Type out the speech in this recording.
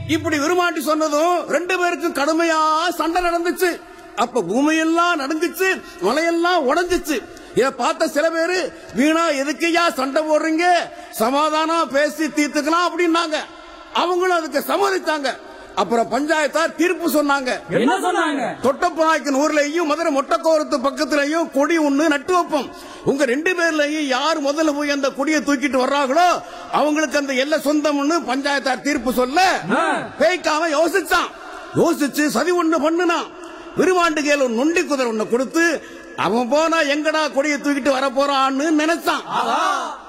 இப்படி விருமாண்டி சொன்னதும் ரெண்டு பேருக்கும் கடுமையா சண்டை நடந்துச்சு அப்ப பூமியெல்லாம் நடுங்குச்சு மலையெல்லாம் உடைஞ்சிச்சு இத பார்த்த சில பேரு வீணா எதுக்கையா சண்டை போடுறீங்க சமாதானம் பேசி தீர்த்துக்கலாம் அப்படின்னாங்க அவங்களும் அதுக்கு சம்மதித்தாங்க அப்புறம் பஞ்சாயத்தார் தீர்ப்பு சொன்னாங்க என்ன சொன்னாங்க தொட்டப்பநாயக்கன் ஊர்லயும் மதுரை மொட்டக்கோரத்து பக்கத்துலயும் கொடி ஒண்ணு நட்டு வைப்போம் உங்க ரெண்டு பேர்லயும் யார் முதல்ல போய் அந்த கொடியை தூக்கிட்டு வர்றாங்களோ அவங்களுக்கு அந்த எல்லை சொந்தம்னு பஞ்சாயத்தார் தீர்ப்பு சொல்ல ஆ. பேய்க்காம யோசிச்சான் யோசிச்சு சதி ஒண்ணு பண்ணுனான் விருமாண்டு கேள் ஒரு நொண்டி குதிரை ஒண்ணு கொடுத்து அவன் போனா எங்கடா கொடியை தூக்கிட்டு வர போறான்னு நினைச்சான்